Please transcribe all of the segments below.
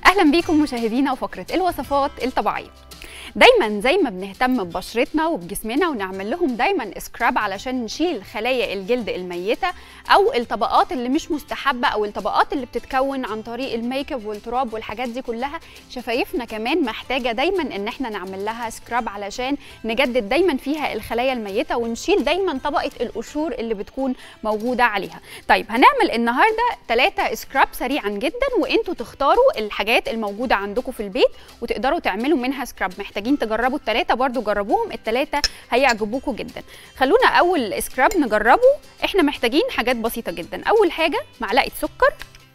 اهلا بيكم مشاهدينا وفقره الوصفات الطبيعيه دايما زي ما بنهتم ببشرتنا وبجسمنا ونعمل لهم دايما سكراب علشان نشيل خلايا الجلد الميته او الطبقات اللي مش مستحبه او الطبقات اللي بتتكون عن طريق الميك اب والتراب والحاجات دي كلها شفايفنا كمان محتاجه دايما ان احنا نعمل لها سكراب علشان نجدد دايما فيها الخلايا الميته ونشيل دايما طبقه القشور اللي بتكون موجوده عليها طيب هنعمل النهارده ثلاثه سكراب سريعا جدا وانتوا تختاروا الحاجات الموجوده عندكم في البيت وتقدروا تعملوا منها سكراب محتاجين تجربوا الثلاثه برضو جربوهم الثلاثه هيعجبوكم جدا خلونا اول سكراب نجربه احنا محتاجين حاجات بسيطه جدا اول حاجه معلقه سكر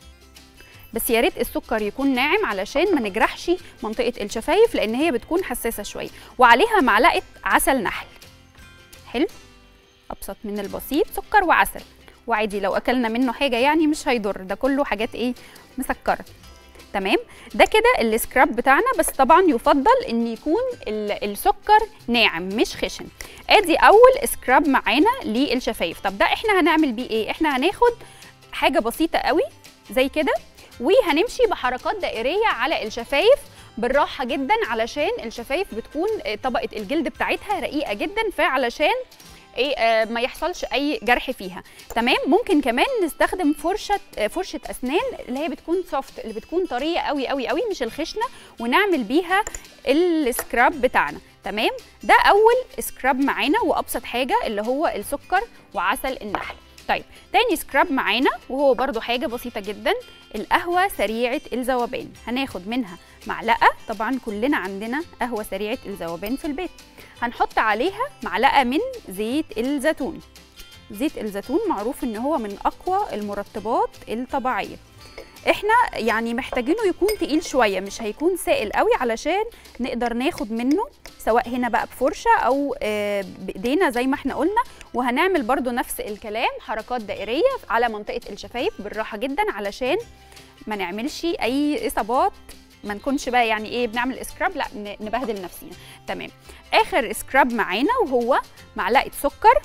بس يا ريت السكر يكون ناعم علشان ما نجرحش منطقه الشفايف لان هي بتكون حساسه شويه وعليها معلقه عسل نحل حلو ابسط من البسيط سكر وعسل وعادي لو اكلنا منه حاجه يعني مش هيضر ده كله حاجات ايه مسكره تمام ده كده السكراب بتاعنا بس طبعا يفضل ان يكون السكر ناعم مش خشن ادي اول سكراب معانا للشفايف طب ده احنا هنعمل بيه ايه احنا هناخد حاجه بسيطه قوي زي كده وهنمشي بحركات دائريه على الشفايف بالراحه جدا علشان الشفايف بتكون طبقه الجلد بتاعتها رقيقه جدا فعلشان ايه آه ما يحصلش اي جرح فيها تمام ممكن كمان نستخدم فرشه آه فرشه اسنان اللي هي بتكون سوفت اللي بتكون طريه قوي قوي قوي مش الخشنه ونعمل بيها السكراب بتاعنا تمام ده اول سكراب معانا وابسط حاجه اللي هو السكر وعسل النحل طيب تاني سكراب معانا وهو برضو حاجه بسيطه جدا القهوه سريعه الذوبان هناخد منها معلقه طبعا كلنا عندنا قهوه سريعه الذوبان في البيت هنحط عليها معلقه من زيت الزيتون زيت الزيتون معروف ان هو من اقوى المرطبات الطبيعيه احنا يعني محتاجينه يكون تقيل شويه مش هيكون سائل قوي علشان نقدر ناخد منه سواء هنا بقى بفرشه او بايدينا زي ما احنا قلنا وهنعمل برده نفس الكلام حركات دائريه على منطقه الشفايف بالراحه جدا علشان ما نعملش اي اصابات ما نكونش بقى يعني ايه بنعمل سكراب لا نبهدل نفسنا تمام اخر سكراب معانا وهو معلقه سكر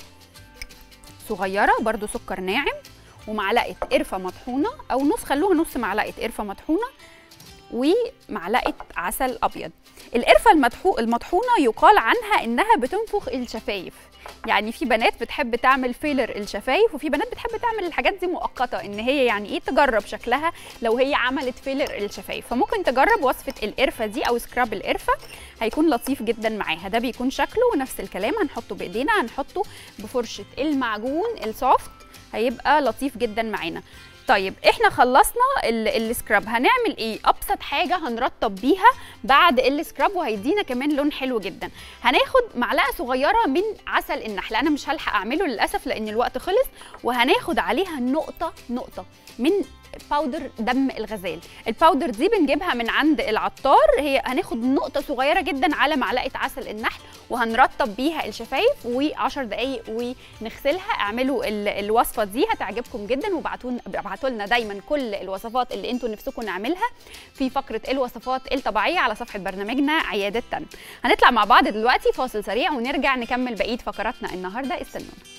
صغيره برده سكر ناعم ومعلقه قرفه مطحونه او نص خلوها نص معلقه قرفه مطحونه ومعلقه عسل ابيض القرفه المطحونه يقال عنها انها بتنفخ الشفايف يعني في بنات بتحب تعمل فيلر الشفايف وفي بنات بتحب تعمل الحاجات دي مؤقته ان هي يعني ايه تجرب شكلها لو هي عملت فيلر الشفايف فممكن تجرب وصفه القرفه دي او سكراب القرفه هيكون لطيف جدا معاها ده بيكون شكله ونفس الكلام هنحطه بايدينا هنحطه بفرشه المعجون السوفت هيبقى لطيف جدا معانا طيب احنا خلصنا السكراب هنعمل ايه ابسط حاجه هنرطب بيها بعد السكراب وهيدينا كمان لون حلو جدا هناخد معلقه صغيره من عسل النحل انا مش هلحق اعمله للاسف لان الوقت خلص وهناخد عليها نقطه نقطه من باودر دم الغزال الباودر دي بنجيبها من عند العطار هي هناخد نقطه صغيره جدا على معلقه عسل النحل وهنرطب بيها الشفايف و10 دقايق ونغسلها اعملوا الوصفه دي هتعجبكم جدا وابعتوا ابعتوا لنا دايما كل الوصفات اللي انتوا نفسكم نعملها في فقره الوصفات الطبيعيه على صفحه برنامجنا عياده تن هنطلع مع بعض دلوقتي فاصل سريع ونرجع نكمل بقيه فقراتنا النهارده استنونا